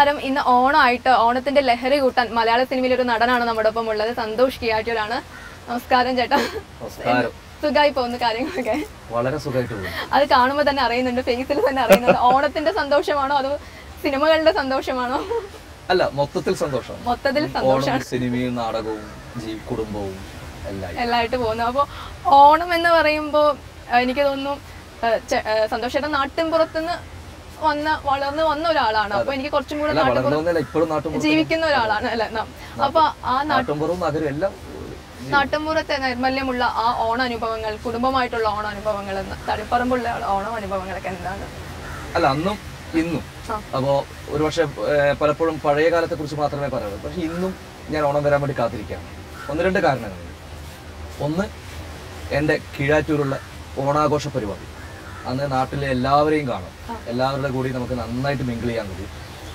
നമസ്കാരം ഇന്ന് ഓണമായിട്ട് ഓണത്തിന്റെ ലഹരി കൂട്ടാൻ മലയാള സിനിമയിലെ ഒരു നടനാണ് നമ്മുടെ ഒപ്പം ഉള്ളത് സന്തോഷ് കിയാറ്റൂരാണ് നമസ്കാരം ചേട്ടാ നമസ്കാരം സുഖമായി പോകുന്ന കാര്യങ്ങളൊക്കെ വളരെ സുഖമായിട്ട് പോകും അത് കാണുമ്പോൾ തന്നെ അറിയുന്നുണ്ട് ഫേസിൽ തന്നെ അറിയുന്നുണ്ട് ഓണത്തിന്റെ സന്തോഷമാണോ അതോ സിനിമകളുടെ സന്തോഷമാണോ അല്ല മൊത്തത്തിൽ സന്തോഷം മൊത്തത്തിൽ സന്തോഷം ഓണം സിനിമയും നാടകവും ജീ കുടുംബവും എല്ലാം എല്ലായിട്ട് പോകുന്നു അപ്പോൾ ഓണം എന്ന് പറയുമ്പോൾ എനിക്ക് തോന്നുന്നു ഏഹ്, ചെ- ഏഹ്, സന്തോഷ് ചേട്ടൻ നാട്ടിൻ പുറത്തുനിന്ന് വന്ന വളർന്ന് വന്ന ഒരാളാണ് അപ്പൊ എനിക്ക് കുറച്ചും കൂടെ അല്ല നാട്ടിൻ വളർന്നൊന്നുമില്ല ഇപ്പോഴും നാട്ടും ജീവിക്കുന്ന ഒരാളാണ് അല്ലെ നാം അപ്പൊ ആ നാ- നാട്ടുംപുറവും നഗരം എല്ലാം നാട്ടിൻപുറത്തെ നൈർമല്യമുള്ള ആ ഓണ അനുഭവങ്ങൾ കുടുംബമായിട്ടുള്ള ഓണ അനുഭവങ്ങൾ എന്ന് തളിപ്പറമ്പുള്ള ഓണം അനുഭവങ്ങളൊക്കെ എന്താണ് അല്ല അന്നും ഇന്നും ആ. അപ്പോ ഒരുപക്ഷെ ഏഹ്, പലപ്പോഴും പഴയ കാലത്തെ കുറിച്ച് മാത്രമേ പറയുള്ളൂ പക്ഷെ ഇന്നും ഞാൻ ഓണം വരാൻ വേണ്ടി കാത്തിരിക്കുകയാണ് ഒന്ന് രണ്ട് കാരണങ്ങളുണ്ട് ഒന്ന് എൻ്റെ കീഴാറ്റൂരുള്ള ഓണാഘോഷ പരിപാടി അന്ന് നാട്ടിലെ എല്ലാവരെയും കാണും എല്ലാവരുടെ കൂടി നമുക്ക് നന്നായിട്ട് മിങ്കിൾ ചെയ്യാൻ കഴിയും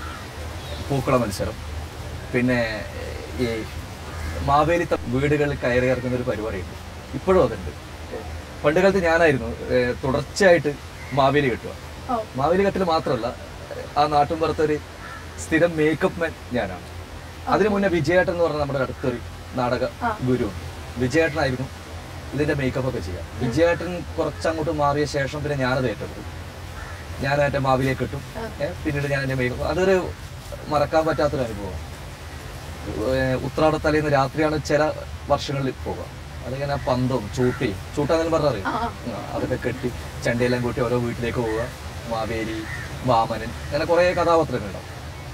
പൂക്കള മത്സരം പിന്നെ ഈ മാവേലി ത- വീടുകളിൽ കയറി ഇറക്കുന്ന ഒരു പരിപാടിയുണ്ട് ഇപ്പോഴും അതുണ്ട് പണ്ട് കാലത്ത് ഞാനായിരുന്നു ഏഹ്, തുടർച്ചയായിട്ട് മാവേലി കെട്ടുക ഓ മാവേലി കെട്ടൽ മാത്രമല്ല ആ നാട്ടും പുറത്തൊരു സ്ഥിരം മേക്കപ്പ് മാൻ ഞാനാണ് അതിനു മുന്നേ വിജയേട്ടൻ എന്ന് പറഞ്ഞ നമ്മുടെ അടുത്തൊരു നാടക ഗുരു ഉണ്ട് വിജയേട്ടനായിരുന്നു ഇതിന്റെ മേക്കപ്പ് ഒക്കെ ചെയ്യാം വിജയേട്ടൻ കുറച്ചങ്ങോട്ട് മാറിയ ശേഷം പിന്നെ ഞാനത് ഏറ്റെടുത്തു ഞാൻ എൻ്റെ മാവിലെ കെട്ടും ഏ, പിന്നീട് ഞാൻ എൻ്റെ മേക്കപ്പ് അതൊരു മറക്കാൻ പറ്റാത്തൊരു അനുഭവം ഉത്രാടത്തലേന്ന് രാത്രിയാണ് ചില വർഷങ്ങളിൽ പോകുക അതിങ്ങനെ പന്തും ചൂട്ടിയും ചൂട്ടാന്നെല്ലാം പറഞ്ഞറിയും ആ, ആ, അതൊക്കെ കെട്ടി ചണ്ടയെല്ലാം കൂട്ടി ഓരോ വീട്ടിലേക്ക് പോവുക മാവേലി വാമനൻ അങ്ങനെ കുറേ കഥാപാത്രങ്ങളുണ്ടാവും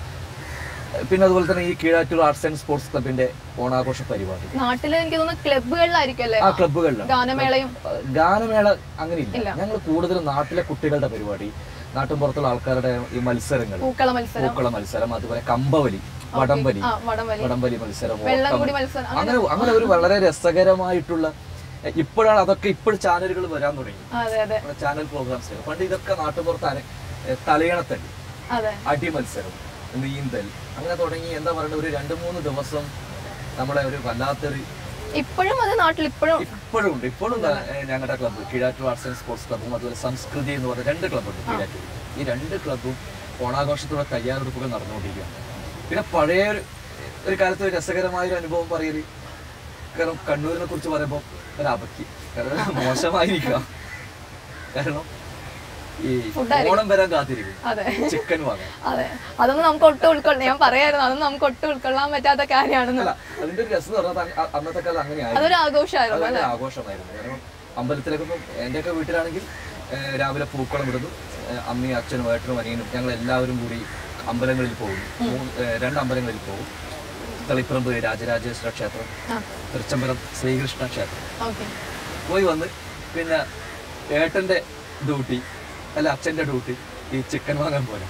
പിന്നെ അതുപോലെ തന്നെ ഈ കീഴാറ്റൂർ ആർട്സ് ആൻഡ് സ്പോർട്സ് ക്ലബിന്റെ ഓണാഘോഷ പരിപാടി നാട്ടില് എനിക്ക് തോന്നുന്നു ക്ലബുകളിലായിരിക്കും അല്ലേ ആ ക്ലബ്ബുകളിലാണ് ഗാനമേളയും ഗാനമേള അങ്ങനെ ഇല്ല. ഇല്ല ഞങ്ങൾ കൂടുതലും നാട്ടിലെ കുട്ടികളുടെ പരിപാടി നാട്ടിൻ പുറത്തുള്ള ആൾക്കാരുടെ ഈ മത്സരങ്ങൾ പൂക്കള മത്സരം പൂക്കള മത്സരം അതുപോലെ കമ്പവലി വടംവലി ആ വടംവലി വടംവലി മത്സരം വെള്ളം ഓട്ടം. കൂടി മത്സരം അങ്ങനെ അങ്ങനെ ഒരു വളരെ രസകരമായിട്ടുള്ള ഇപ്പോഴാണ് അതൊക്കെ ഇപ്പോൾ ചാനലുകൾ വരാൻ തുടങ്ങി അതെ അതെ നമ്മുടെ ചാനൽ പ്രോഗ്രാംസ് പണ്ട് ഇതൊക്കെ നാട്ടുപുറത്ത് അന- ഏ, തലയണത്തടി അതെ അടി മത്സരം നീന്തൽ അങ്ങനെ തുടങ്ങി എന്താ പറയുക ഒരു രണ്ട് മൂന്ന് ദിവസം നമ്മളെ ഒരു വല്ലാത്തൊരു ഇപ്പോഴും അത് നാട്ടിൽ ഇപ്പോഴും ഇപ്പോഴും ഉണ്ട് ഇപ്പോഴും ദാ, ഏ, ഞങ്ങളുടെ club Keezhattur arts and sports ക്ലബ്ബും അതുപോലെ സംസ്കൃതി എന്ന് പറഞ്ഞ രണ്ട് ക്ലബ്ബുണ്ട് കീഴാറ്റൂർ ഈ രണ്ട് ക്ലബ്ബും ഓണാഘോഷത്തോടെ തയ്യാറെടുപ്പുകൾ നടന്നുകൊണ്ടിരിക്കുകയാണ് പിന്നെ പഴയ ഒരു ഒരു കാലത്ത് ഒരു രസകരമായ ഒരു അനുഭവം പറയല് കാരണം കണ്ണൂരിനെ കുറിച്ച് പറയുമ്പോൾ ഒരു അബദ്ധി കാരണം മോശമായിരിക്കാം കാരണം ഈ ഓണം വരാൻ കാത്തിരിക്കും അതെ ചിക്കൻ വാങ്ങാൻ അതെ അതൊന്നും നമുക്ക് ഒട്ടും ഉൾക്കൊള്ളാം ഞാൻ പറയായിരുന്നു അതൊന്നും നമുക്ക് ഒട്ടും ഉൾക്കൊള്ളാൻ പറ്റാത്ത കാര്യമാണെന്ന് അല്ല അതിന്റെ ഒരു രസം എന്ന് പറഞ്ഞാൽ അ- അന്നത്തെ കാലം അങ്ങനെയായിരുന്നു അതൊരു ആഘോഷമായിരുന്നു അത് അല്ലെ ഭയങ്കര ആഘോഷമായിരുന്നു കാരണം അമ്പലത്തിലൊക്കെ ഇപ്പം എൻ്റെയൊക്കെ വീട്ടിലാണെങ്കിൽ ഏഹ്, രാവിലെ പൂക്കളം ഇടുന്നു ഏഹ്, അമ്മയും അച്ഛനും ഏട്ടനും അനിയനും ഞങ്ങൾ എല്ലാവരും കൂടി അമ്പലങ്ങളിൽ പോകും മൂന്ന് ഏഹ്, രണ്ട് അമ്പലങ്ങളിൽ പോകും തളിപ്പറമ്പ് രാജരാജേശ്വര ക്ഷേത്രം ആ തൃച്ചംബരം ശ്രീകൃഷ്ണ ക്ഷേത്രം ഓക്കെ പോയി വന്ന് പിന്നെ ഏട്ടന്റെ ഡ്യൂട്ടി അല്ല അച്ഛന്റെ ഡ്യൂട്ടി ഈ ചിക്കൻ വാങ്ങാൻ പോലെ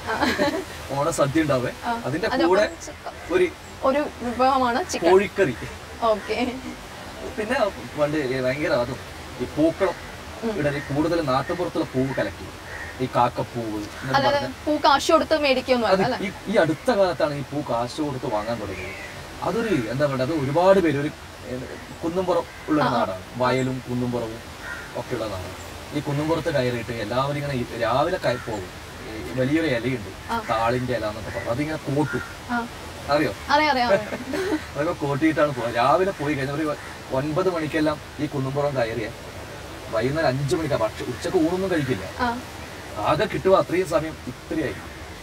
ഓണ സദ്യ ഉണ്ടാവേ അതിന്റെ കൂടെ ഒരു ഒരു വിഭവമാണ് ചിക്കൻ കോഴിക്കറി ഓക്കെ പിന്നെ പണ്ട് ഈ ഭയങ്കര അതും ഈ പൂക്കളം ഇവിടെ കൂടുതൽ നാട്ടുപുറത്തുള്ള പൂവ് കലക്കി ഈ കാക്കപ്പൂവ് എന്നൊക്കെ അതായത് പറഞ്ഞ പൂ കാശ് കൊടുത്ത് മേടിക്കൊന്നും അത് അല്ല ഈ ഈ അടുത്ത കാലത്താണ് ഈ പൂ കാശ് കൊടുത്ത് വാങ്ങാൻ തുടങ്ങിയത് അതൊരു എന്താ പറയുക അത് ഒരുപാട് പേര് ഒരു ഏഹ്, കുന്നുംപുറം ഉള്ള ഒരു നാടാണ് വയലും കുന്നുംപുറവും ഒക്കെ ഉള്ള നാടാണ് ഈ കുന്നുംപുറത്ത് കയറിയിട്ട് എല്ലാവരും ഇങ്ങനെ ഈ രാവിലെ കയ പോകും ഈ വലിയൊരു ഇലയുണ്ട് താളിന്റെ ഇല എന്നൊക്കെ പറഞ്ഞു അതിങ്ങനെ കോട്ടും ആ അറിയോ അറിയാം അറിയാം അറിയാം. അതൊക്കെ കോട്ടിയിട്ടാണ് പോവുക രാവിലെ പോയി കഴിഞ്ഞാൽ ഒരു ഒൻപത് മണിക്കെല്ലാം ഈ കുന്നുംപുറം കയറിയ വൈകുന്നേരം അഞ്ചു മണിക്കാ പക്ഷെ ഉച്ചക്ക് ഊണൊന്നും കഴിക്കില്ല ആ ആകെ കിട്ടുക അത്രയും സമയം ഇത്രയായി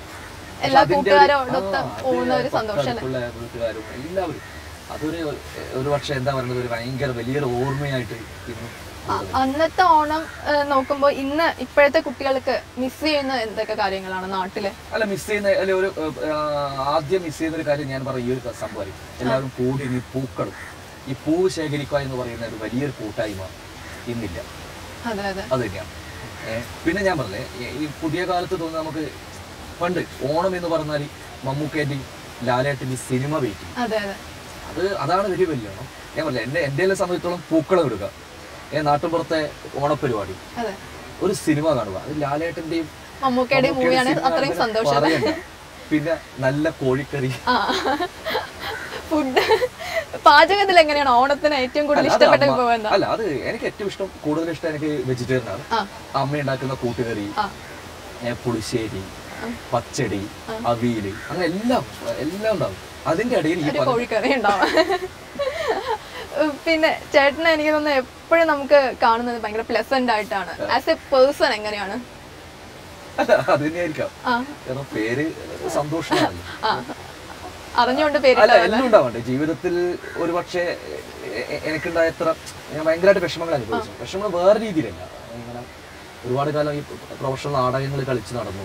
എല്ലാ അതിന്റെ ഒരു- കൂട്ടുകാരോടൊത്ത് ആ, അത് പോകുന്ന ഒരു സന്തോഷം അല്ലേ തൊട്ടടുത്തുള്ള വീട്ടുകാരും എല്ലാവരും അതൊരു ഒരു പക്ഷെ എന്താ പറയുന്നത് ഒരു ഭയങ്കര വലിയൊരു ഓർമ്മയായിട്ട് ഇന്നും അ- അന്നത്തെ ഓണം ഏഹ്, നോക്കുമ്പോ ഇന്ന് ഇപ്പോഴത്തെ കുട്ടികൾക്ക് മിസ് ചെയ്യുന്ന എന്തൊക്കെ കാര്യങ്ങളാണ് നാട്ടില് അല്ല മിസ് ചെയ്യുന്ന അല്ലെ ഒരു ഏഹ്, ആ, ആദ്യം മിസ് ചെയ്യുന്ന ഒരു കാര്യം ഞാൻ പറയും ഈ ഒരു സംഭവം എല്ലാവരും കൂടി ഈ പൂക്കളും ഈ പൂവ് ശേഖരിക്കുക എന്ന് പറയുന്ന ഒരു വലിയൊരു കൂട്ടായ്മ ഇന്നില്ല അതെ അതെ അത് തന്നെയാണ് ഏ, പിന്നെ ഞാൻ പറഞ്ഞേ ഈ- ഈ പുതിയ കാലത്ത് തോന്നുന്നു നമുക്ക് പണ്ട് ഓണം എന്ന് പറഞ്ഞാൽ മമ്മൂക്കേൻ്റെയും ലാലേട്ടൻ്റെയും സിനിമ വെയിറ്റിംഗ് അതെ അതെ അത് അതാണ് വലിയ വലിയ ഓണം ഞാൻ പറഞ്ഞില്ല എൻ്റെ എൻ്റെ എല്ലാം സംബന്ധിച്ചോളം പൂക്കളം എടുക്കുക ഏ നാട്ടുപുറത്തെ ഓണപ്പരിപാടി അതെ ഒരു സിനിമ കാണുക അത് ലാലേട്ടൻ്റെയും മമ്മൂക്കയുടെ മൂവിയാണ് സിനിമ അത്രയും അങ്ങനെ സന്തോഷം പറയണ്ട. പിന്നെ നല്ല കോഴിക്കറി ആ ഫുഡ് പാചകത്തിൽ എങ്ങനെയാണ് ഓണത്തിന് ഏറ്റവും കൂടുതൽ അല്ല, അത് ഇഷ്ടപ്പെട്ട അമ്മ- വിഭവം എന്താ അല്ല അത് എനിക്ക് ഏറ്റവും ഇഷ്ടം കൂടുതൽ ഇഷ്ടം എനിക്ക് വെജിറ്റേറിയൻ ആണ് ആ അമ്മ ഉണ്ടാക്കുന്ന കൂട്ടുകറി ആ ഏ, പുളിശ്ശേരി പച്ചടി അവിയല് അങ്ങനെ എല്ലാം എല്ലാം ഉണ്ടാവും അതിന്റെ ഇടയിൽ ഈ ഒരു പറഞ്ഞ കോഴിക്കറി ഉണ്ടാവും പിന്നെ ചേട്ടനെ എനിക്ക് തോന്നുന്നു എപ്പോഴും നമുക്ക് കാണുന്നത് ഭയങ്കര പ്ലസന്റ് ആയിട്ടാണ് ആസ് എ പേഴ്സൺ എങ്ങനെയാണ് അല്ല അത് തന്നെയായിരിക്കാം ആ കാരണം പേര് സന്തോഷമാണല്ലോ ആ അറിഞ്ഞുകൊണ്ട് പേര് അല്ല എല്ലാം ഉണ്ടാവണ്ടേ ജീവിതത്തിൽ ഒരു പക്ഷേ എനിക്കുണ്ടായ എത്ര ഞാൻ ഭയങ്കരമായിട്ട് വിഷമങ്ങൾ അനുഭവിച്ചു വിഷമങ്ങൾ വേറെ രീതിയിലല്ല ഇങ്ങനെ ഒരുപാട് കാലം ഈ പ്രൊഫഷണൽ നാടകങ്ങൾ കളിച്ച് നടന്നു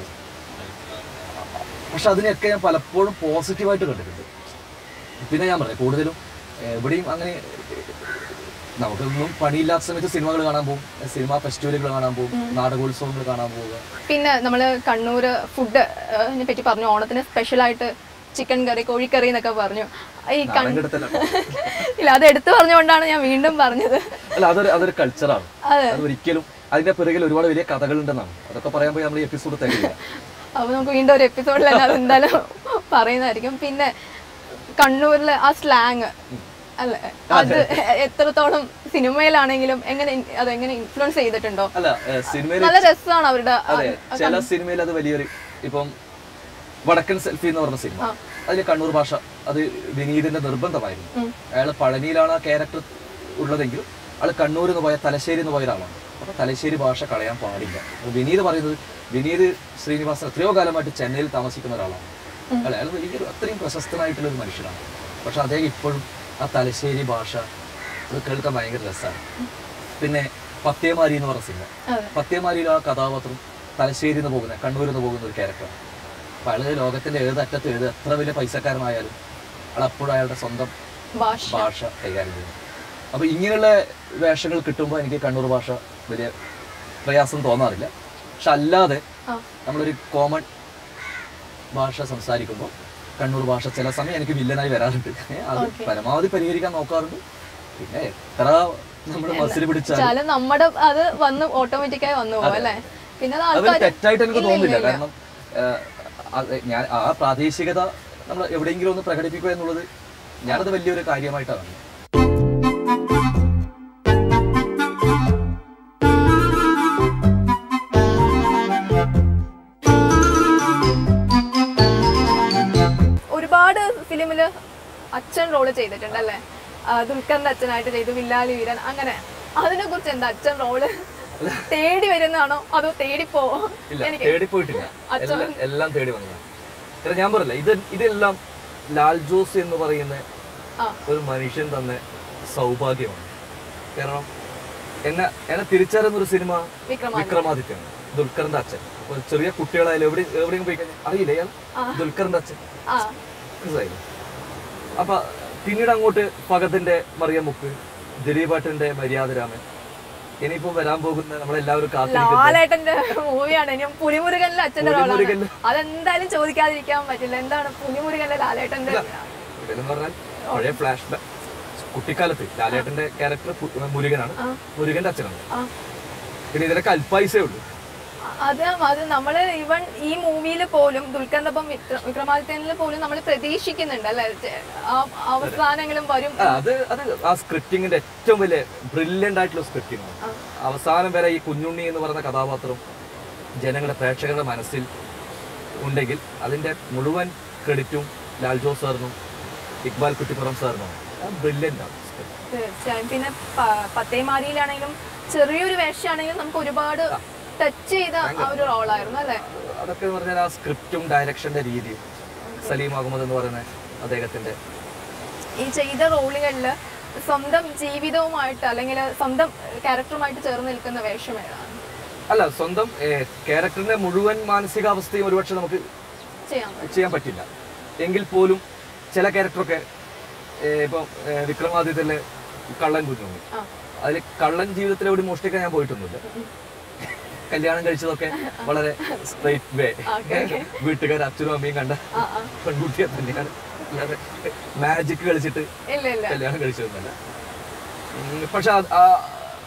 പക്ഷെ അതിനെയൊക്കെ ഞാൻ പലപ്പോഴും പോസിറ്റീവായിട്ട് കണ്ടിട്ടുണ്ട് പിന്നെ ഞാൻ പറഞ്ഞു കൂടുതലും എവിടെയും അങ്ങനെ നമുക്കൊന്നും പണിയില്ലാത്ത സമയത്ത് സിനിമകൾ കാണാൻ പോകും സിനിമാ ഫെസ്റ്റിവലുകൾ കാണാൻ പോകും നാടകോത്സവങ്ങൾ കാണാൻ പോവുക പിന്നെ നമ്മള് കണ്ണൂര് ഫുഡ് പറ്റി പറഞ്ഞു ഓണത്തിന് സ്പെഷ്യൽ ആയിട്ട് ചിക്കൻ കറി കോഴിക്കറി എന്നൊക്കെ പറഞ്ഞു ഈ കൺ നാടകം കിടത്തല്ല ഇല്ല അത് എടുത്തു പറഞ്ഞുകൊണ്ടാണ് ഞാൻ വീണ്ടും പറഞ്ഞത് അല്ല അതൊരു അതൊരു കൾച്ചറാണ് അതെ അത് ഒരിക്കലും അതിന്റെ പിറകിൽ ഒരുപാട് വലിയ കഥകളുണ്ടെന്നാണ് അതൊക്കെ പറയാൻ പോയി നമ്മൾ എപ്പിസോഡ് തരില്ല അപ്പൊ നമുക്ക് വീണ്ടും ഒരു എപ്പിസോഡിൽ തന്നെ അത് എന്തായാലും പറയുന്നതായിരിക്കും പിന്നെ കണ്ണൂരിലെ ആ സ്ലാങ് അല്ലെ അത് എത്രത്തോളം സിനിമയിലാണെങ്കിലും എങ്ങനെ ഇൻ- അതെങ്ങനെ ഇൻഫ്ലുവൻസ് ചെയ്തിട്ടുണ്ടോ അല്ല ഏഹ് സിനിമയിൽ നല്ല രസമാണ് അവരുടെ ആ- അതെ ചില സിനിമയിൽ അത് വലിയൊരു ഇപ്പം വടക്കൻ സെൽഫി എന്ന് പറഞ്ഞ സിനിമ അതിൽ കണ്ണൂർ ഭാഷ അത് വിനീതിന്റെ നിർബന്ധമായിരുന്നു ഉം. അയാൾ പഴനിയിലാണ് ആ ക്യാരക്ടർ ഉള്ളതെങ്കിലും അയാൾ കണ്ണൂർ എന്ന് പോയ തലശ്ശേരി എന്ന് പോയ ഒരാളാണ് അപ്പൊ തലശ്ശേരി ഭാഷ കളയാൻ പാടില്ല അപ്പൊ വിനീത് പറയുന്നത് വിനീത് ശ്രീനിവാസൻ എത്രയോ കാലമായിട്ട് ചെന്നൈയിൽ താമസിക്കുന്ന ഒരാളാണ് അയാൾ അയാൾ വലിയൊരു അത്രയും പ്രശസ്തനായിട്ടുള്ള ഒരു മനുഷ്യനാണ് പക്ഷെ അദ്ദേഹം ഇപ്പോഴും ആ തലശ്ശേരി ഭാഷ അത് കേൾക്കാൻ ഭയങ്കര രസമാണ് പിന്നെ പത്തേമാരി എന്ന് പറഞ്ഞ സിനിമ അതെ പത്തേമാരിയിൽ ആ കഥാപാത്രം തലശ്ശേരി നിന്ന് പോകുന്ന കണ്ണൂരിൽ നിന്ന് പോകുന്ന ഒരു ക്യാരക്ടറാണ് അപ്പൊ അയാൾ ലോകത്തിന്റെ ഏത് അറ്റത്ത് ഏത് എത്ര വലിയ പൈസക്കാരനായാലും അയാൾ അപ്പോഴും അയാളുടെ സ്വന്തം ഭാഷ ഭാഷ കൈകാര്യം ചെയ്യുന്നു അപ്പൊ ഇങ്ങനെയുള്ള വേഷങ്ങൾ കിട്ടുമ്പോൾ എനിക്ക് കണ്ണൂർ ഭാഷ വലിയ പ്രയാസം തോന്നാറില്ല പക്ഷെ അല്ലാതെ ആ നമ്മളൊരു കോമൺ ഭാഷ സംസാരിക്കുമ്പോൾ കണ്ണൂർ ഭാഷ ചില സമയം എനിക്ക് വില്ലനായി വരാറുണ്ട് ഏ, അത് പരമാവധി പരിഹരിക്കാൻ നോക്കാറുണ്ട് പിന്നെ എത്ര നമ്മൾ മസിൽ പിടിച്ചാൽ വെച്ചാല് നമ്മുടെ അത് വന്ന് ഓട്ടോമാറ്റിക്കായി വന്നു പോകും അല്ലേ പിന്നെ അത് അതൊരു ആൾക്കാർ തെറ്റായിട്ട് എനിക്ക് തോന്നുന്നില്ല കാരണം ഏഹ്, അത് ഞാൻ ആ പ്രാദേശികത നമ്മൾ എവിടെയെങ്കിലും ഒന്ന് പ്രകടിപ്പിക്കുക എന്നുള്ളത് ഞാനത് വലിയൊരു കാര്യമായിട്ടാണ് കാണുന്നത്. ഒരുപാട് ഫിലിമില് അച്ഛൻ റോള് ചെയ്തിട്ടുണ്ട് അല്ലേ ആ, ദുൽഖറിന്റെ അച്ഛനായിട്ട് ചെയ്തു വില്ലാലി വീരൻ അങ്ങനെ അതിനെ കുറിച്ച് എന്താ അച്ഛൻ റോള് തേടി വരുന്നതാണോ അതോ തേടി പോവോ ഇല്ല എനിക്ക് തേടി പോയിട്ടില്ല എല്ലാം എല്ലാം തേടി വന്നതാണ് കാരണം ഞാൻ പറയില്ല ഇത് ഇതെല്ലാം ലാൽ ജോസ് എന്ന് പറയുന്ന ആ ഒരു മനുഷ്യൻ തന്നെ സൗഭാഗ്യമാണ് കാരണം എന്നെ എന്നെ തിരിച്ചറിയുന്ന ഒരു സിനിമ വിക്രമാദിത്യ വിക്രമാദിത്യമാണ് ദുൽഖറിന്റെ അച്ഛൻ അപ്പൊ ചെറിയ കുട്ടികളായാലും എവിടെ എവിടെയെങ്കിലും പോയി കഴിഞ്ഞാൽ അറിയില്ല അയാൾ ദുൽഖറിന്റെ അച്ഛൻ ആ മനസ്സിലായില്ലേ അപ്പൊ പിന്നീട് അങ്ങോട്ട് ഫഗത്തിന്റെ മറിയമുക്ക് ദിലീപേട്ടന്റെ മര്യാദരാമൻ ഇനിയിപ്പോ വരാൻ പോകുന്ന നമ്മളെല്ലാവരും കാത്തിരിക്കുന്ന ലാലേട്ടന്റെ മൂവിയാണ് ഇനി പുലിമുരുകനിലെ അച്ഛന്റെ റോളാണ് പുലിമുരുകനിലെ- അതെന്തായാലും ചോദിക്കാതിരിക്കാൻ പറ്റില്ല എന്താണ് പുലിമുരുകനിലെ ലാലേട്ടന്റെ ഇതെന്ന് പറഞ്ഞാൽ പഴയ ഫ്ലാഷ് ബാക്ക് കുട്ടിക്കാലത്ത് ലാലേട്ടന്റെ ക്യാരക്ടർ മുരുകനാണ് ആ. മുരുകന്റെ അച്ഛനാണ് ആ പിന്നെ ഇതിലൊക്കെ അല്പായുസേ ഉള്ളൂ അത് അത് നമ്മള് ഇവൻ ഈ മൂവിയിൽ പോലും ദുൽഖറിന്റെ ഒപ്പം വിക്ര- വിക്രമാദിത്യനിൽ പോലും നമ്മൾ പ്രതീക്ഷിക്കുന്നുണ്ട് അല്ലെ ആ അവസാനങ്ങളും വരും ആ, അത് അത് ആ സ്ക്രിപ്റ്റിങ്ങിന്റെ ഏറ്റവും വലിയ ബ്രില്യൻ്റ് ആയിട്ടുള്ള സ്ക്രിപ്റ്റിംഗ് ആണ് അവസാനം വരെ ഈ കുഞ്ഞുണ്ണി എന്ന് പറയുന്ന കഥാപാത്രം ജനങ്ങളുടെ പ്രേക്ഷകരുടെ മനസ്സിൽ ഉണ്ടെങ്കിൽ അതിന്റെ മുഴുവൻ ക്രെഡിറ്റും ലാൽ ജോസ് സാറിനും ഇക്ബാൽ കുട്ടിപ്പുറം സാറിനുമാണ് ബ്രില്യൻ്റ് ആണ് script. തീർച്ചയായും പിന്നെ പ- പത്തേമാരിയിലാണെങ്കിലും ചെറിയൊരു വേഷമാണെങ്കിലും നമുക്ക് ഒരുപാട് ടച്ച് ചെയ്ത ആ ഒരു റോളായിരുന്നു അല്ലെ അതൊക്കെ എന്ന് പറഞ്ഞാൽ ആ സ്ക്രിപ്റ്റും ഡയറക്ഷന്റെ രീതിയും സലീം അഹമ്മദ് എന്ന് പറയുന്ന അദ്ദേഹത്തിന്റെ ഈ ചെയ്ത റോളുകളിൽ സ്വന്തം ജീവിതവുമായിട്ട് അല്ലെങ്കിൽ സ്വന്തം ക്യാരക്ടറുമായിട്ട് ചേർന്ന് നിൽക്കുന്ന വേഷം ഏതാണ് അല്ല സ്വന്തം ക്യാരക്ടറിന്റെ മുഴുവൻ മാനസികാവസ്ഥയും ഒരുപക്ഷെ നമുക്ക് ചെയ്യാൻ പറ്റും ചെയ്യാൻ പറ്റില്ല എങ്കിൽ പോലും ചില ക്യാരക്ടറൊക്കെ ഇപ്പം ഏഹ്, വിക്രമാദിത്യത്തിലെ കള്ളൻ കുഞ്ഞുണ്ണി ആ അതിൽ കള്ളൻ ജീവിതത്തിൽ എവിടെ മോഷ്ടിക്കാൻ ഞാൻ പോയിട്ടൊന്നുമില്ല കല്യാണം കഴിച്ചതൊക്കെ വളരെ സ്ട്രൈറ്റ് വേ വീട്ടുകാർ അച്ഛനും അമ്മയും കണ്ട ആ ആ പെൺകുട്ടിയെ തന്നെയാണ് അല്ലാതെ മാജിക് കളിച്ചിട്ട് ഇല്ല ഇല്ല കല്യാണം കഴിച്ചതൊന്നുമല്ല ഉം, പക്ഷെ അത് ആ-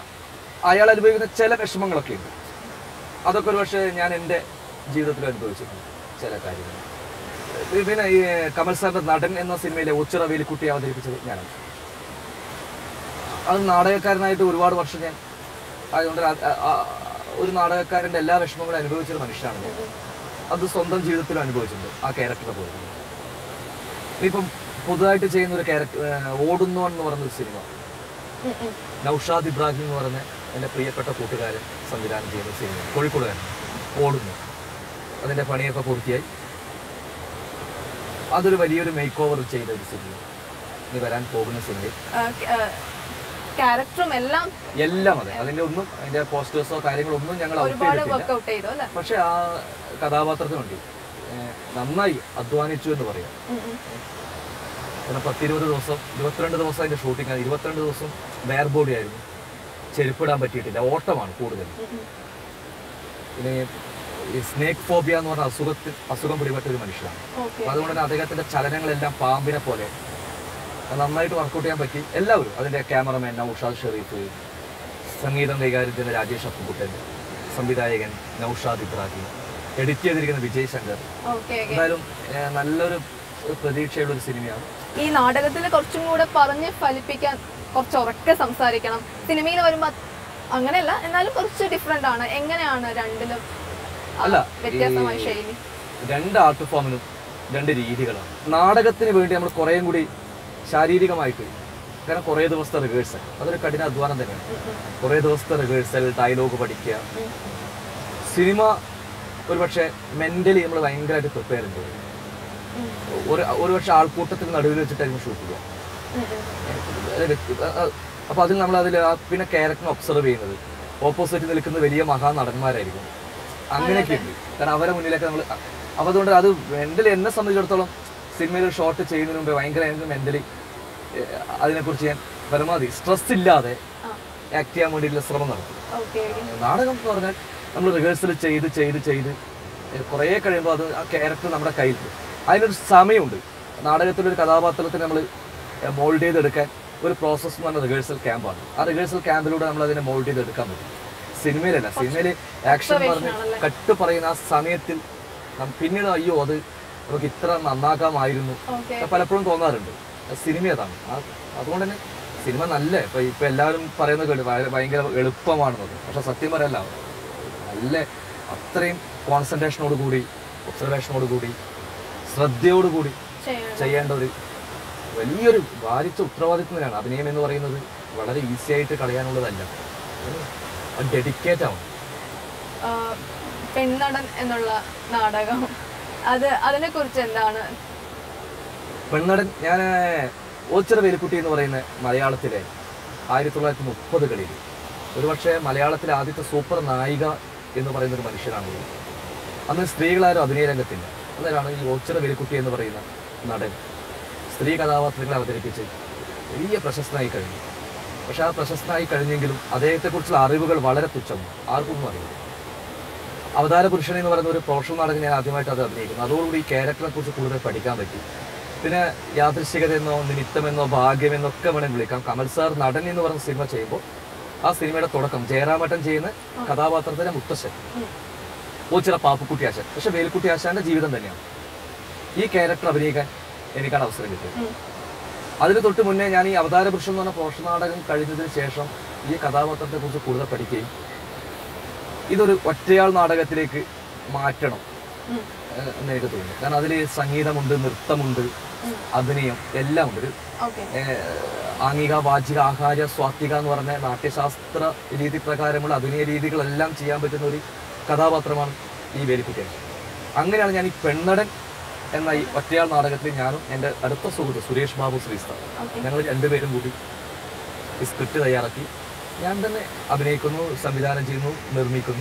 അയാൾ അനുഭവിക്കുന്ന ചില വിഷമങ്ങളൊക്കെ ഉണ്ട് അതൊക്കെ ഒരു പക്ഷേ ഞാൻ എൻ്റെ ജീവിതത്തിൽ അനുഭവിച്ചിട്ടുണ്ട് ചില കാര്യങ്ങൾ ഇത് പിന്നെ ഈ കമൽ സാറിന്റെ നടൻ എന്ന സിനിമയിലെ ഒച്ചിറ വേലിക്കുട്ടി അവതരിപ്പിച്ചത് ഞാനാണ് അത് നാടകക്കാരനായിട്ട് ഒരുപാട് വർഷം ഞാൻ അതുകൊണ്ട് ആ- ആ- ആ ഒരു നാടകക്കാരൻ്റെ എല്ലാ വിഷമങ്ങളും അനുഭവിച്ചൊരു മനുഷ്യനാണ് ഞാൻ അത് സ്വന്തം ജീവിതത്തിൽ അനുഭവിച്ചിട്ടുണ്ട് ആ ക്യാരക്ടറെ പോലെ ഇപ്പം പുതുതായിട്ട് ചെയ്യുന്ന ഒരു ക്യാരക്ടർ ഓടുന്നു എന്ന് പറഞ്ഞൊരു സിനിമ ഉം, ഉം. നൗഷാദ് ഇബ്രാഹിം എന്ന് പറഞ്ഞ എൻ്റെ പ്രിയപ്പെട്ട കൂട്ടുകാരൻ സംവിധാനം ചെയ്യുന്ന സിനിമ കോഴിക്കോടുകാരൻ ഓടുന്നു അതിൻ്റെ പണിയൊക്കെ പൂർത്തിയായി അതൊരു വലിയൊരു മേക്ക് ഓവർ ചെയ്ത ഒരു സിനിമ ഇനി വരാൻ പോകുന്ന സിനിമയിൽ ആ, ആ, ക്യാരക്ടറും എല്ലാം എല്ലാം അതെ അതിൻ്റെ ഒന്നും അതിൻ്റെ പോസ്റ്റേഴ്സോ കാര്യങ്ങളോ ഒന്നും ഞങ്ങൾ ഔട്ട് ഒരുപാട് ചെയ്തിട്ടില്ല വർക്ക്ഔട്ട് ചെയ്തു അല്ലേ പക്ഷെ ആ കഥാപാത്രത്തിന് വേണ്ടി ഏഹ്, നന്നായി അധ്വാനിച്ചു എന്ന് പറയാം ഉം, ഉം. കാരണം പത്തിരുപത് ദിവസം ഇരുപത്തിരണ്ട് ദിവസം അതിന്റെ ഷൂട്ടിംഗ് ആണ് ഇരുപത്തിരണ്ട് ദിവസം വെയർ ബോഡി ആയിരുന്നു ചെരുപ്പിടാൻ പറ്റിയിട്ടില്ല ഓട്ടമാണ് കൂടുതൽ ഉം, ഉം. പിന്നെ ഈ സ്നേക്ക് ഫോബിയ എന്ന് പറഞ്ഞ അസുഖത്തിൽ അസുഖം പിടിപെട്ട ഒരു മനുഷ്യനാണ് ഓക്കെ അപ്പൊ അതുകൊണ്ട് തന്നെ അദ്ദേഹത്തിന്റെ ചലനങ്ങളെല്ലാം പാമ്പിനെ പോലെ അത് നന്നായിട്ട് വർക്കൗട്ട് ചെയ്യാൻ പറ്റി എല്ലാവരും അതിന്റെ ക്യാമറമാൻ നൌഷാദ് ഷെറീഫ് സംഗീതം കൈകാര്യം ചെയ്യുന്ന രാജേഷ് അപ്പുകുട്ടൻ സംവിധായകൻ നൌഷാദ് ഇബ്രാഹിം എഡിറ്റ് ചെയ്തിരിക്കുന്ന വിജയ് ശങ്കർ ഓക്കെ ഓക്കെ എന്തായാലും ഏഹ്, നല്ലൊരു ഒരു പ്രതീക്ഷയുള്ള ഒരു സിനിമയാണ് ഈ നാടകത്തിൽ കുറച്ചും കൂടെ പറഞ്ഞ് ഫലിപ്പിക്കാൻ കുറച്ച് ഉറക്കെ സംസാരിക്കണം സിനിമയിൽ വരുമ്പോ അങ്ങനെയല്ല എന്നാലും കുറച്ച് ഡിഫറെന്റ് ആണ് എങ്ങനെയാണ് രണ്ടിലും ആ, അല്ല, വ്യത്യാസമായ ഈ- ശൈലി രണ്ട് ആർട്ട് ഫോമിനും രണ്ട് രീതികളാണ് നാടകത്തിന് വേണ്ടി നമ്മൾ കുറേയും കൂടി ശാരീരികമായിട്ട് കാരണം കുറേ ദിവസത്തെ റിഹേഴ്സൽ അതൊരു കഠിന അധ്വാനം തന്നെയാണ് കുറേ ദിവസത്തെ റിഹേഴ്സൽ ഡയലോഗ് പഠിക്കുക ഉം. സിനിമ ഒരുപക്ഷെ മെന്റലി നമ്മൾ ഭയങ്കരമായിട്ട് പ്രിപ്പയർ ചെയ്തു ഉം. ഒരു ഒരു പക്ഷെ ആൾക്കൂട്ടത്തിന് നടുവിൽ വെച്ചിട്ടായിരിക്കും ഷൂട്ട് ചെയ്യുക ഉം, ഉം. അത് വ്യക്തി- അ- അ- അപ്പൊ അതിൽ നമ്മൾ അതിൽ പിന്നെ ക്യാരക്ടറിനെ ഒബ്സർവ് ചെയ്യുന്നത് ഓപ്പോസിറ്റ് നിൽക്കുന്ന വലിയ മഹാനടന്മാരായിരിക്കും അങ്ങനെയൊക്കെ ഉണ്ട് കാരണം അവരെ മുന്നിലൊക്കെ നമ്മൾ അപ്പൊ അതുകൊണ്ട് അത് മെന്റലി എന്നെ സംബന്ധിച്ചിടത്തോളം സിനിമയിൽ ഒരു ഷോട്ട് ചെയ്യുന്നതിന് മുമ്പ് ഭയങ്കര മെന്റലി അതിനെക്കുറിച്ച് ഞാൻ പരമാവധി സ്ട്രെസ് ഇല്ലാതെ ആ ആക്ട് ചെയ്യാൻ വേണ്ടിയിട്ടുള്ള ശ്രമം നടത്തും ഓക്കെ ഓക്കെ നാടകം എന്ന് പറഞ്ഞാൽ നമ്മൾ റിഹേഴ്സൽ ചെയ്ത് ചെയ്ത് ചെയ്ത് കുറേ കഴിയുമ്പോൾ അത് ആ ക്യാരക്ടർ നമ്മുടെ കയ്യിൽ അതിനൊരു സമയമുണ്ട് നാടകത്തിലൊരു കഥാപാത്രത്തിന് നമ്മൾ മോൾഡ് ചെയ്തെടുക്കാൻ ഒരു പ്രോസസ്സ് എന്ന് പറഞ്ഞ റിഹേഴ്സൽ ക്യാമ്പാണ് ആ റിഹേഴ്സൽ ക്യാമ്പിലൂടെ നമ്മൾ അതിനെ മോൾഡ് ചെയ്തെടുക്കാൻ പറ്റും സിനിമയിലല്ല സിനിമയിൽ ആക്ഷൻ പറഞ്ഞ് ആണല്ലേ? കട്ട് പറയുന്ന ആ സമയത്തിൽ നം- പിന്നീട് അയ്യോ അത് നമുക്ക് ഇത്ര നന്നാക്കാമായിരുന്നു ഓക്കെ പലപ്പോഴും തോന്നാറുണ്ട് സിനിമ അതാണ് ആ- അതുകൊണ്ട് തന്നെ സിനിമ നല്ല ഇപ്പൊ ഇപ്പൊ എല്ലാവരും പറയുന്നത് കേട്ടു ഭയ- ഭയങ്കര എളുപ്പമാണെന്നത് പക്ഷെ സത്യം പറയല്ല നല്ല അത്രയും കോൺസെൻട്രേഷനോട് കൂടി ഒബ്സർവേഷനോട് കൂടി ശ്രദ്ധയോട് കൂടി ചെയ്യണം ചെയ്യേണ്ട ഒരു വലിയൊരു ഭാരിച്ച ഉത്തരവാദിത്വം തന്നെയാണ് അഭിനയം എന്ന് പറയുന്നത് വളരെ ഈസി ആയിട്ട് കളയാനുള്ളതല്ല ഡെഡിക്കേറ്റ് ആവും ആ, പെണ്ണടൻ എന്നുള്ള നാടകം അത് അതിനെ കുറിച്ച് എന്താണ് പെണ്ണടൻ ഞാൻ ഓച്ചിറ വേലിക്കുട്ടി എന്ന് പറയുന്ന മലയാളത്തിലെ ആയിരത്തി തൊള്ളായിരത്തി മുപ്പതുകളിൽ ഒരുപക്ഷെ മലയാളത്തിലെ ആദ്യത്തെ സൂപ്പർ നായിക എന്ന് പറയുന്ന ഒരു മനുഷ്യനാണ് ഇത്. അന്ന് സ്ത്രീകളാരും അഭിനയ രംഗത്തില്ല അന്നേരമാണ് ഈ ഓച്ചിറ വേലിക്കുട്ടി എന്ന് പറയുന്ന നടൻ സ്ത്രീ കഥാപാത്രങ്ങളെ അവതരിപ്പിച്ച് വലിയ പ്രശസ്തനായി കഴിഞ്ഞു പക്ഷെ ആ പ്രശസ്തനായി കഴിഞ്ഞെങ്കിലും അദ്ദേഹത്തെക്കുറിച്ചുള്ള അറിവുകൾ വളരെ തുച്ഛമാണ് ആർക്കൊന്നും അറിയില്ല അവതാര പുരുഷൻ എന്ന് പറയുന്ന ഒരു പ്രൊഫഷണൽ നാടകം ഞാൻ ആദ്യമായിട്ട് അത് അഭിനയിക്കുന്നു അതോടുകൂടി ഈ ക്യാരക്ടറെ കുറിച്ച് കൂടുതൽ പഠിക്കാൻ പറ്റി പിന്നെ യാദൃശ്ചികതയെന്നോ നിമിത്തമെന്നോ ഭാഗ്യമെന്നോ ഒക്കെ വേണമെങ്കിൽ വിളിക്കാം കമൽ സാർ നടൻ എന്ന് പറയുന്ന സിനിമ ചെയ്യുമ്പോൾ ആ സിനിമയുടെ തുടക്കം ജയറാമട്ടൻ ചെയ്യുന്ന കഥാപാത്രത്തിന്റെ മുത്തശ്ശൻ ഉം. ഓച്ചിറ പാപ്പുക്കുട്ടി ആശാൻ പക്ഷെ വേലുക്കുട്ടി ആശാന്റെ ജീവിതം തന്നെയാണ് ഈ ക്യാരക്ടർ അഭിനയിക്കാൻ എനിക്കാണ് അവസരം കിട്ടിയത് ഉം. അതിന് തൊട്ട് മുന്നേ ഞാൻ ഈ അവതാര പുരുഷൻ എന്ന് പറഞ്ഞ പ്രൊഫഷണൽ നാടകം കഴിഞ്ഞതിന് ശേഷം ഈ കഥാപാത്രത്തെ കുറിച്ച് കൂടുതൽ പഠിക്കുകയും ഇതൊരു ഒറ്റയാൾ നാടകത്തിലേക്ക് മാറ്റണം ഉം. ഏഹ് എന്ന് എനിക്ക് തോന്നുന്നു കാരണം അതിൽ സംഗീതമുണ്ട് നൃത്തമുണ്ട് ഉം. അഭിനയം എല്ലാം ഉണ്ട് ഒരു ഓക്കെ ഏഹ് ആംഗിക വാചിക ആഹാര സ്വാത്വിക എന്ന് പറഞ്ഞ നാട്യശാസ്ത്ര രീതി പ്രകാരമുള്ള അഭിനയ രീതികളെല്ലാം ചെയ്യാൻ പറ്റുന്ന ഒരു കഥാപാത്രമാണ് ഈ വേലിക്കുട്ടിയാണ് അങ്ങനെയാണ് ഞാൻ ഈ പെണ്ണടൻ എന്ന ഈ ഒറ്റയാൾ നാടകത്തിൽ ഞാനും എൻ്റെ അടുത്ത സുഹൃത്ത് സുരേഷ് ബാബു ശ്രീസ്താർ ഓക്കെ ഞങ്ങൾ രണ്ടുപേരും കൂടി ഈ സ്ക്രിപ്റ്റ് തയ്യാറാക്കി ഞാൻ തന്നെ അഭിനയിക്കുന്നു സംവിധാനം ചെയ്യുന്നു നിർമ്മിക്കുന്നു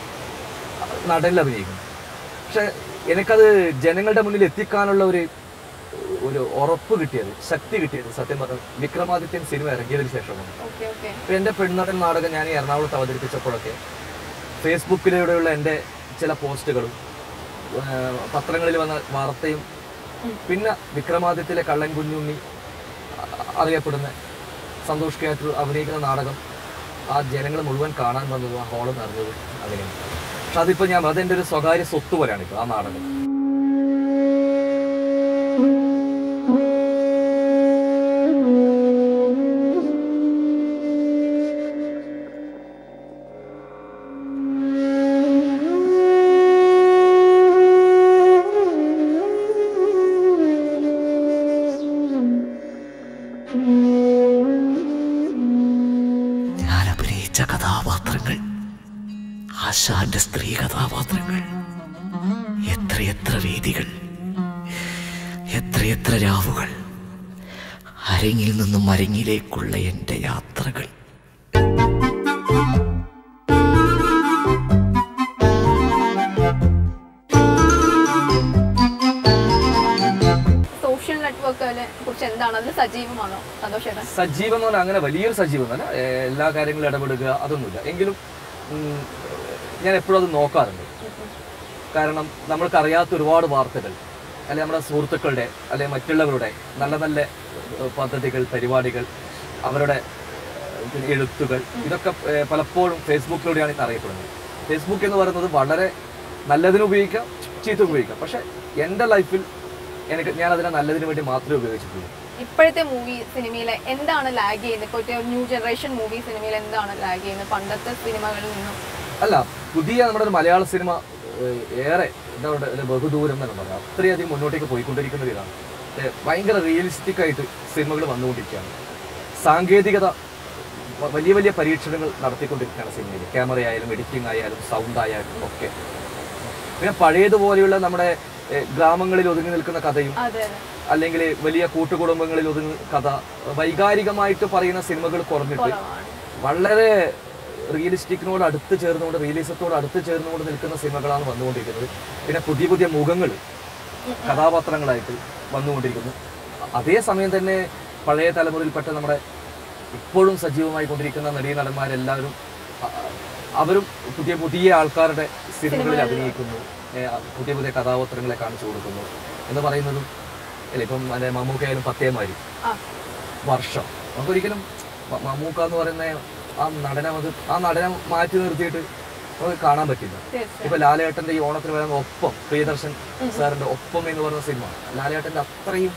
നടനിൽ അഭിനയിക്കുന്നു പക്ഷെ എനിക്കത് ജനങ്ങളുടെ മുന്നിൽ എത്തിക്കാനുള്ള ഒരു ഒരു ഉറപ്പ് കിട്ടിയത് ശക്തി കിട്ടിയത് സത്യം പറഞ്ഞ വിക്രമാദിത്യൻ സിനിമ ഇറങ്ങിയതിന് ശേഷമാണ് ഓക്കെ ഓക്കെ ഇപ്പൊ എൻ്റെ പെണ്ണടൻ നാടകം ഞാൻ ഈ എറണാകുളത്ത് അവതരിപ്പിച്ചപ്പോഴൊക്കെ ഫേസ്ബുക്കിലൂടെയുള്ള എൻ്റെ ചില പോസ്റ്റുകളും ആ, പത്രങ്ങളിൽ വന്ന വാർത്തയും ഉം. പിന്നെ വിക്രമാദിത്യത്തിലെ കള്ളൻ കുഞ്ഞുണ്ണി അ- അറിയപ്പെടുന്ന സന്തോഷ് കയാറ്റൂർ അഭിനയിക്കുന്ന നാടകം ആ ജനങ്ങൾ മുഴുവൻ കാണാൻ വന്നതും ആ ഹോള് നിറഞ്ഞതും അങ്ങനെയാണ് പക്ഷെ അതിപ്പോ ഞാൻ അതെൻ്റെ ഒരു സ്വകാര്യ സ്വത്ത് പോലെയാണ് ഇപ്പോൾ ആ നാടകം പഞ്ചകഥാപാത്രങ്ങൾ ആശാന്റെ സ്ത്രീ കഥാപാത്രങ്ങൾ എത്രയെത്ര വേദികൾ എത്രയെത്ര രാവുകൾ അരങ്ങിൽ നിന്നും അരങ്ങിലേക്കുള്ള എൻ്റെ യാത്രകൾ സോഷ്യൽ നെറ്റ്വർക്കിനെ കുറിച്ച് എന്താണ് അതിൽ സജീവമാണോ സന്തോഷേട്ടൻ സജീവം എന്ന് പറഞ്ഞാൽ അങ്ങനെ വലിയൊരു സജീവം എന്നല്ല ഏഹ് എല്ലാ കാര്യങ്ങളും ഇടപെടുക അതൊന്നുമില്ല എങ്കിലും ഉം, ഞാൻ എപ്പോഴും അത് നോക്കാറുണ്ട് കാരണം നമ്മൾക്കറിയാത്ത ഒരുപാട് വാർത്തകൾ അല്ലെങ്കിൽ നമ്മുടെ സുഹൃത്തുക്കളുടെ അല്ലെങ്കിൽ മറ്റുള്ളവരുടെ നല്ല നല്ല ഏഹ്, പദ്ധതികൾ പരിപാടികൾ അവരുടെ ഏഹ്, പിന്നെ എഴുത്തുകൾ ഇതൊക്കെ ഏഹ്, പലപ്പോഴും ഫേസ്ബുക്കിലൂടെയാണ് ഇന്ന് അറിയപ്പെടുന്നത് ഫേസ്ബുക്ക് എന്ന് പറയുന്നത് വളരെ നല്ലതിന് ഉപയോഗിക്കാം ചീത്ത ഉപയോഗിക്കാം പക്ഷെ എൻ്റെ ലൈഫിൽ എനിക്ക് ഞാൻ അതിനെ നല്ലതിന് വേണ്ടി മാത്രമേ ഉപയോഗിച്ചിട്ടുള്ളൂ ഇപ്പോഴത്തെ മൂവി സിനിമയിലെ എന്താണ് ലാഗ് ചെയ്യുന്നത് ഇപ്പോഴത്തെ ന്യൂ ജനറേഷൻ മൂവി സിനിമയിൽ എന്താണ് ലാഗ് ചെയ്യുന്നത് പണ്ടത്തെ സിനിമകളിൽ നിന്നും അല്ല പുതിയ നമ്മുടെ ഒരു മലയാള സിനിമ ഏഹ്, ഏറെ എന്താ പറയുക ഒരു ബഹുദൂരം തന്നെ പറയാം അത്രയധികം മുന്നോട്ടേക്ക് പോയിക്കൊണ്ടിരിക്കുന്ന ഒരു ഇതാണ് ഏഹ്, ഭയങ്കര റിയലിസ്റ്റിക് ആയിട്ട് സിനിമകൾ വന്നുകൊണ്ടിരിക്കുകയാണ് സാങ്കേതികത വ- വലിയ വലിയ പരീക്ഷണങ്ങൾ നടത്തിക്കൊണ്ടിരിക്കുകയാണ് സിനിമയിൽ ക്യാമറ ആയാലും എഡിറ്റിംഗ് ആയാലും സൗണ്ട് ആയാലും ഒക്കെ പിന്നെ പഴയതുപോലെയുള്ള നമ്മുടെ ഏഹ്, ഗ്രാമങ്ങളിൽ ഒതുങ്ങി നിൽക്കുന്ന കഥയും അതെ അതെ അല്ലെങ്കിൽ വലിയ കൂട്ടുകുടുംബങ്ങളിൽ ഒതുങ്ങി കഥ വൈകാരികമായിട്ട് പറയുന്ന സിനിമകൾ കുറഞ്ഞിട്ട് കുറവാണ് വളരെ റിയലിസ്റ്റിക്കിനോട് അടുത്ത് ചേർന്നുകൊണ്ട് റിയലിസത്തോട് അടുത്ത് ചേർന്നുകൊണ്ട് നിൽക്കുന്ന സിനിമകളാണ് വന്നുകൊണ്ടിരിക്കുന്നത് പിന്നെ പുതിയ പുതിയ മുഖങ്ങൾ കഥാപാത്രങ്ങളായിട്ട് വന്നുകൊണ്ടിരിക്കുന്നു അതേസമയം തന്നെ പഴയ തലമുറയിൽപ്പെട്ട നമ്മുടെ ഇപ്പോഴും സജീവമായി കൊണ്ടിരിക്കുന്ന നടീ നടന്മാരെല്ലാവരും അ- അവരും പുതിയ പുതിയ ആൾക്കാരുടെ സിനിമകളിൽ അഭിനയിക്കുന്നു ഏ, പുതിയ പുതിയ കഥാപാത്രങ്ങളെ കാണിച്ചു കൊടുക്കുന്നു എന്ന് പറയുന്നതും അല്ല ഇപ്പം മറ്റേ മമ്മൂക്കയായാലും പത്തേമാരി ആ വർഷം നമുക്കൊരിക്കലും മ- മമ്മൂക്ക എന്ന് പറയുന്ന ആ നടനെ അത് ആ നടനെ മാറ്റി നിർത്തിയിട്ട് നമുക്ക് കാണാൻ പറ്റില്ല തീർച്ചയായും ഇപ്പൊ ലാലേട്ടന്റെ ഈ ഓണത്തിന് വരുന്ന ഒപ്പം പ്രിയദർശൻ സാറിന്റെ ഒപ്പം എന്ന് പറയുന്ന സിനിമ ലാലേട്ടന്റെ അത്രയും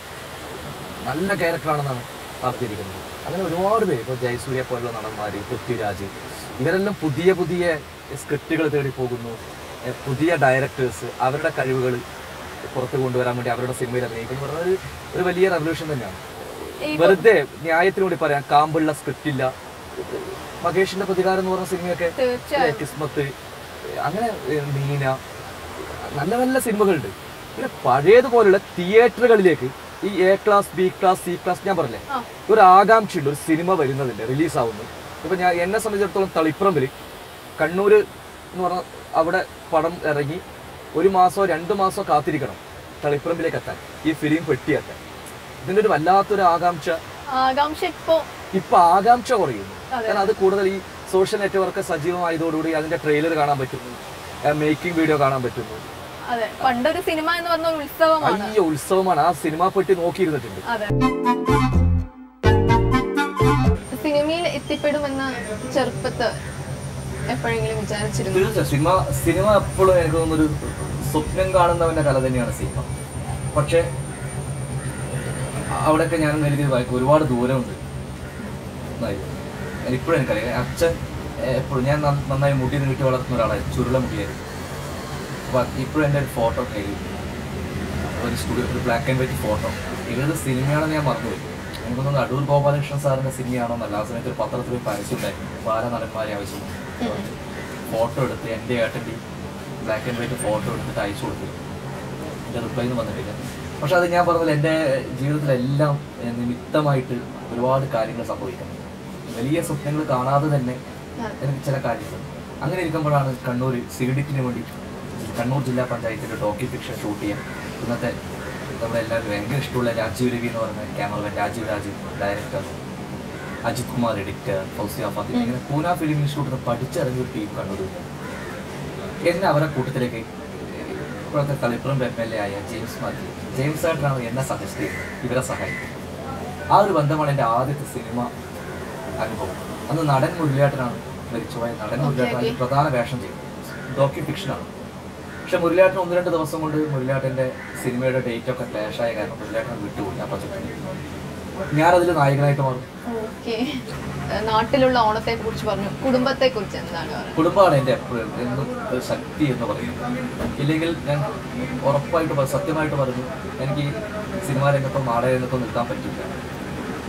നല്ല ക്യാരക്ടറാണെന്നാണ് പറഞ്ഞിരിക്കുന്നത് അങ്ങനെ ഒരുപാട് പേര് ഇപ്പൊ ജയസൂര്യ പോലുള്ള നടന്മാര് പൃഥ്വിരാജ് ഇവരെല്ലാം പുതിയ പുതിയ സ്ക്രിപ്റ്റുകൾ തേടി പോകുന്നു എ, പുതിയ ഡയറക്ടേഴ്സ് അവരുടെ കഴിവുകൾ പുറത്ത് കൊണ്ടുവരാൻ വേണ്ടി അവരുടെ സിനിമയിൽ അഭിനയിക്കുന്നു എന്ന് പറഞ്ഞാൽ ഒരു ഒരു വലിയ റെവല്യൂഷൻ തന്നെയാണ് ഈ വെറുതെ ന്യായത്തിനൂടി പറയാം കാമ്പുള്ള സ്ക്രിപ്റ്റ് ഇല്ല മഹേഷിന്റെ പ്രതികാരം എന്ന് പറഞ്ഞ സിനിമയൊക്കെ തീർച്ചയായും ഇല്ലേ, കിസ്മത്ത് അങ്ങനെ ഏ, മീന നല്ല നല്ല സിനിമകളുണ്ട് പിന്നെ പഴയതുപോലുള്ള തിയേറ്ററുകളിലേക്ക് ഈ A class B class C class ഞാൻ പറഞ്ഞില്ലേ ആ. ഒരു ആകാംക്ഷയുണ്ട് ഒരു സിനിമ വരുന്നതിന്റെ റിലീസ് ആവുന്നു ഇപ്പൊ ഞാൻ എന്നെ സംബന്ധിച്ചിടത്തോളം തളിപ്പറമ്പിൽ കണ്ണൂര് എന്ന് പറഞ്ഞ അവിടെ പടം ഇറങ്ങി ഒരു മാസമോ രണ്ട് മാസമോ കാത്തിരിക്കണം തളിപ്പറമ്പിലേക്ക് എത്താൻ ഈ ഫിലിം പെട്ടിയെത്താൻ ഇതിന്റെ ഒരു വല്ലാത്തൊരു ആകാംക്ഷ ആകാംക്ഷ ഇപ്പോ ഇപ്പൊ ആകാംക്ഷ കുറയുന്നു അതെ. കാരണം അത് കൂടുതൽ ഈ സോഷ്യൽ നെറ്റ്വർക്ക് സജീവമായതോടുകൂടി അതിന്റെ ട്രെയിലർ കാണാൻ പറ്റുന്നു മേക്കിംഗ് വീഡിയോ കാണാൻ പറ്റുന്നു അതെ പണ്ടൊരു സിനിമ എന്ന് പറഞ്ഞ ഒരു ഉത്സവമാണ് വലിയ ഉത്സവമാണ് ആ സിനിമ പെട്ടി നോക്കിയിരുന്നിട്ടുണ്ട് അതെ സിനിമയിൽ എത്തിപ്പെടുമെന്ന് ചെറുപ്പത്ത് എപ്പോഴെങ്കിലും വിചാരിച്ചിരുന്നു തീർച്ചയായും സിനിമ സിനിമ എപ്പോഴും എനിക്ക് തോന്നുന്നൊരു സ്വപ്നം കാണുന്നവന്റെ കല തന്നെയാണ് സിനിമ പക്ഷെ അവിടെയൊക്കെ ഞാൻ എനിക്ക് വായിക്കും ഒരുപാട് ദൂരമുണ്ട് ഇപ്പോഴും എനിക്കറിയാം അച്ഛൻ എപ്പോഴും ഞാൻ നന്ന- നന്നായി മുടി നീട്ടി വളർത്തുന്ന ഒരാളായിരുന്നു ചുരുള മുടിയായിരുന്നു അപ്പൊ ഇപ്പോഴും എൻ്റെ ഒരു ഫോട്ടോ കയ്യിൽ ഒരു സ്റ്റുഡിയോ ഒരു ബ്ലാക്ക് ആൻഡ് വൈറ്റ് ഫോട്ടോ ഏത് സിനിമയാണെന്ന് ഞാൻ മറന്നുപോയി എനിക്ക് തോന്നുന്നു അടൂർ ഗോപാലകൃഷ്ണൻ സാറിന്റെ സിനിമയാണോ എന്നല്ല ആ സമയത്ത് ഒരു പത്രത്തിൽ ഒരു പരസ്യം ഉണ്ടായിരുന്നു ബാലനടന്മാരെ ആവശ്യം ഫോട്ടോ എടുത്ത് എൻ്റെ ഏട്ടൻ്റെ ബ്ലാക്ക് ആൻഡ് വൈറ്റ് ഫോട്ടോ എടുത്തിട്ട് അയച്ചു കൊടുത്തു എൻ്റെ റിപ്ലൈ ഒന്നും വന്നിട്ടില്ല പക്ഷെ അത് ഞാൻ പറഞ്ഞത് എൻ്റെ ജീവിതത്തിലെല്ലാം ഏഹ്, നിമിത്തമായിട്ട് ഒരുപാട് കാര്യങ്ങൾ സംഭവിക്കുന്നത് വലിയ സ്വപ്നങ്ങൾ കാണാതെ തന്നെ എനിക്ക് ചില കാര്യങ്ങൾ അങ്ങനെ ഇരിക്കുമ്പോഴാണ് കണ്ണൂർ സിഡിറ്റിന് വേണ്ടി കണ്ണൂർ ജില്ലാ പഞ്ചായത്തിൻ്റെ ഡോക്യു ഫിക്ഷൻ ഷൂട്ട് ചെയ്യാൻ ഇന്നത്തെ നമ്മുടെ എല്ലാവരും ഭയങ്കര ഇഷ്ടമുള്ള രാജീവ് രവി എന്ന് പറഞ്ഞ cameraman Rajeev Rajeev director Ajith Kumar editor Fousiya Fathima ഇങ്ങനെ പൂന ഫിലിം ഇൻസ്റ്റിറ്റ്യൂട്ടിൽ നിന്ന് പഠിച്ചിറങ്ങിയ ഒരു ടീം കണ്ണൂരിൽ എന്നെ അവരെ കൂട്ടത്തിലേക്ക് ഇപ്പോഴത്തെ തളിപ്പുറം എം എൽ എ ആയ ജെയിംസ് മാത്യു ജെയിംസ് ആയിട്ടാണ് എന്നെ സജസ്റ്റ് ചെയ്തത് ഇവരെ സഹായിക്കും ആ ഒരു ബന്ധമാണ് എൻ്റെ ആദ്യത്തെ സിനിമ അനുഭവം അന്ന് നടൻ മുരളിയാട്ടനാണ് മരിച്ചുപോയ നടൻ മുരളിയാട്ടൻ അതിൽ പ്രധാന വേഷം ചെയ്തത് ഡോക്യു ഫിക്ഷനാണ് പക്ഷെ മുരളിയാട്ടൻ ഒന്ന് രണ്ട് ദിവസം കൊണ്ട് മുരളിയാട്ടൻ്റെ സിനിമയുടെ ഡേറ്റ് ഒക്കെ ക്ലാഷ് ആയ കാരണം മുരളിയാട്ടൻ വിട്ടുപോയി ആ പ്രൊജക്റ്റിന് ഞാനതിൽ നായകനായിട്ട് മാറും ഓക്കെ നാട്ടിലുള്ള ഓണത്തെ കുറിച്ച് പറഞ്ഞു കുടുംബത്തെ കുറിച്ച് എന്താണ് പറയുന്നത് കുടുംബമാണ് എൻ്റെ എപ്പോഴും എന്നും ഒരു ശക്തി എന്ന് പറയുന്നത് ഇല്ലെങ്കിൽ ഞാൻ ഉറപ്പായിട്ട് പറ- സത്യമായിട്ട് പറഞ്ഞു എനിക്ക് ഈ സിനിമാ രംഗത്തോ നാടക രംഗത്തോ നിൽക്കാൻ പറ്റില്ല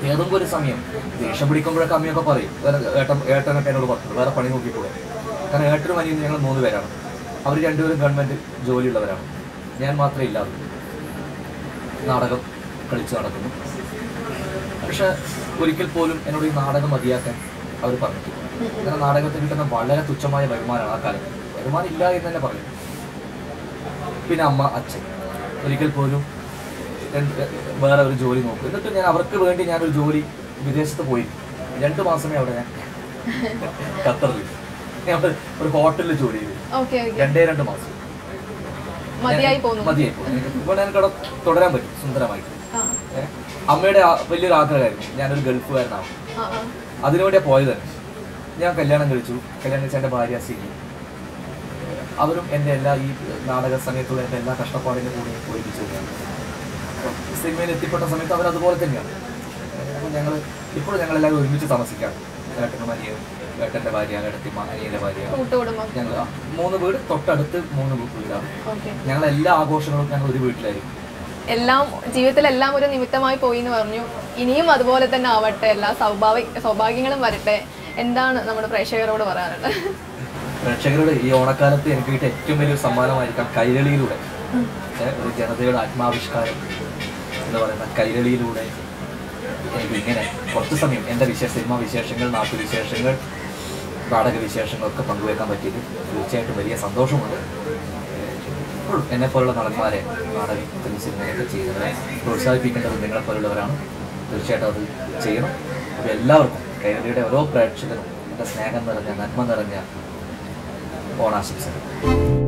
ഏതെങ്കിലും ഒരു സമയം ദേഷ്യം പിടിക്കുമ്പോഴൊക്കെ അമ്മയൊക്കെ പറയും വേറെ ഏട്ടൻ ഏട്ടനൊക്കെ എന്നോട് പറഞ്ഞു വേറെ പണി നോക്കിക്കൂടെ കാരണം ഏട്ടനും അനിയും ഞങ്ങൾ മൂന്ന് പേരാണ് അവർ രണ്ടുപേരും ഗവൺമെൻറ് ജോലിയുള്ളവരാണ് ഞാൻ മാത്രമേ ഇല്ലാതെ നാടകം കളിച്ചു നടക്കുന്നു പക്ഷെ ഒരിക്കൽ പോലും എന്നോട് ഈ നാടകം മതിയാക്കാൻ അവർ പറഞ്ഞിട്ടില്ല കാരണം നാടകത്തിൽ കിട്ടുന്ന വളരെ തുച്ഛമായ വരുമാനമാണ് ആ കാലത്ത് വരുമാനം ഇല്ല എന്ന് തന്നെ പറഞ്ഞു പിന്നെ അമ്മ അച്ഛൻ ഒരിക്കൽ പോലും എന്ത് വേറെ ഒരു ജോലി നോക്കും എന്നിട്ട് ഞാൻ അവർക്ക് വേണ്ടി ഞാനൊരു ജോലി വിദേശത്ത് പോയി രണ്ട് മാസമേ അവിടെ ഞാൻ ഖത്തറിൽ ഞാൻ ഒരു- ഒരു ഹോട്ടലിൽ ജോലി ചെയ്തു ഓക്കെ ഓക്കെ രണ്ടേ രണ്ട് മാസം മതിയായി പോന്നു മതിയായി പോകുന്നു ഇവിടെ എനിക്ക് അവിടെ തുടരാൻ പറ്റും സുന്ദരമായിട്ട് ആ ഏ? അമ്മയുടെ ആ- വലിയൊരു ആഗ്രഹമായിരുന്നു ഞാനൊരു ഗൾഫുകാരനാവും ആ ആ അതിനുവേണ്ടിയാണ് പോയത് തന്നെ ഞാൻ കല്യാണം കഴിച്ചു കല്യാണം കഴിച്ച എൻ്റെ ഭാര്യ സിനി അവരും എൻ്റെ എല്ലാ ഈ നാടക സമയത്തുള്ള എൻ്റെ എല്ലാ കഷ്ടപ്പാടിൻ്റെ കൂടെ ഒരുമിച്ച് തന്നെയാണ് അപ്പം സിനിമയിൽ എത്തിപ്പെട്ട സമയത്ത് അവർ അതുപോലെ തന്നെയാണ് അപ്പം ഞങ്ങൾ ഇപ്പോഴും ഞങ്ങളെല്ലാവരും ഒരുമിച്ച് താമസിക്കാറ് ഏട്ടനും അനിയനും ഏട്ടൻ്റെ ഭാര്യ ഏട്ടത്തിമ്മ അനിയൻ്റെ ഭാര്യ കൂട്ടുകുടുംബം ഞങ്ങൾ ആ, മൂന്ന് വീട് തൊട്ടടുത്ത് മൂന്ന് വീടാണ് ഓക്കെ ഞങ്ങൾ എല്ലാ ആഘോഷങ്ങളും ഞങ്ങൾ ഒരു വീട്ടിലായിരിക്കും എല്ലാം ജീവിതത്തിലെല്ലാം ഒരു നിമിത്തമായി പോയി എന്ന് പറഞ്ഞു ഇനിയും അതുപോലെ തന്നെ ആവട്ടെ എല്ലാ സൗഭാഗ്യ സൗഭാഗ്യങ്ങളും വരട്ടെ എന്താണ് നമ്മുടെ പ്രേക്ഷകരോട് പറയാനുള്ളത് പ്രേക്ഷകരുടെ ഈ ഓണക്കാലത്ത് എനിക്ക് കിട്ടിയ ഏറ്റവും വലിയൊരു സമ്മാനമായിരിക്കാം കൈരളിയിലൂടെ ഏ, ഒരു ജനതയുടെ ആത്മാവിഷ്കാരം എന്ന് പറയുന്ന കൈരളിയിലൂടെ എനിക്ക് ഇങ്ങനെ കുറച്ച് സമയം എൻ്റെ വിശേഷ സിനിമാ വിശേഷങ്ങൾ നാട്ടുവിശേഷങ്ങൾ നാടക വിശേഷങ്ങളൊക്കെ പങ്കുവെക്കാൻ പറ്റിയത് തീർച്ചയായിട്ടും വലിയ സന്തോഷമുണ്ട് ഇപ്പോഴും എന്നെ പോലുള്ള നടന്മാരെ നാടകത്തിൽ സിനിമയൊക്കെ ചെയ്യുന്നവരെ പ്രോത്സാഹിപ്പിക്കേണ്ടത് നിങ്ങളെ പോലുള്ളവരാണ് തീർച്ചയായിട്ടും അത് ചെയ്യണം അപ്പോൾ എല്ലാവർക്കും കൈരളിയുടെ ഓരോ പ്രേക്ഷകരും എൻ്റെ സ്നേഹം നിറഞ്ഞ നന്മ നിറഞ്ഞ ഓണാശംസകൾ